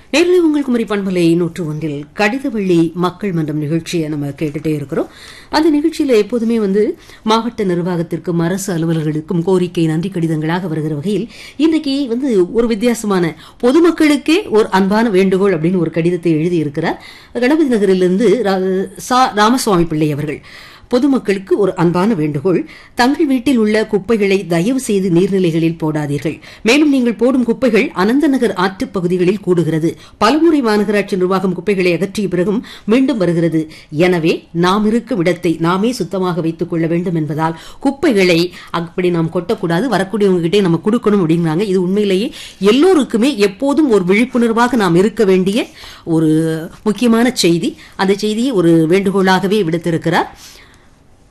நேரில் உங்கள் குமரி பண்பலை நூற்று ஒன்றில் கடித வழி மக்கள் மன்றம் நிகழ்ச்சியை நம்ம கேட்டுட்டே இருக்கிறோம் அந்த நிகழ்ச்சியில எப்போதுமே வந்து மாவட்ட நிர்வாகத்திற்கும் அரசு அலுவலர்களுக்கும் கோரிக்கை நன்றி கடிதங்களாக வருகிற வகையில் இன்றைக்கு வந்து ஒரு வித்தியாசமான பொதுமக்களுக்கே ஒரு அன்பான வேண்டுகோள் அப்படின்னு ஒரு கடிதத்தை எழுதியிருக்கிறார் கணபதி நகரிலிருந்து ரா- சா ராமசுவாமி பிள்ளை அவர்கள் பொதுமக்களுக்கு ஒரு அன்பான வேண்டுகோள் தங்கள் வீட்டில் உள்ள குப்பைகளை தயவு செய்து நீர்நிலைகளில் போடாதீர்கள் மேலும் நீங்கள் போடும் குப்பைகள் அனந்தநகர் ஆற்றுப் பகுதிகளில் கூடுகிறது பலமுறை மாநகராட்சி நிர்வாகம் குப்பைகளை அகற்றிய பிறகும் மீண்டும் வருகிறது எனவே நாம் இருக்கும் இடத்தை நாமே சுத்தமாக வைத்துக் கொள்ள வேண்டும் என்பதால் குப்பைகளை அப்படி நாம் கொட்டக்கூடாது வரக்கூடியவங்க கிட்டே நம்ம கொடுக்கணும் அப்படிங்கிறாங்க இது உண்மையிலேயே எல்லோருக்குமே எப்போதும் ஒரு விழிப்புணர்வாக நாம் இருக்க வேண்டிய ஒரு முக்கியமான செய்தி அந்த செய்தியை ஒரு வேண்டுகோளாகவே விடுத்திருக்கிறார்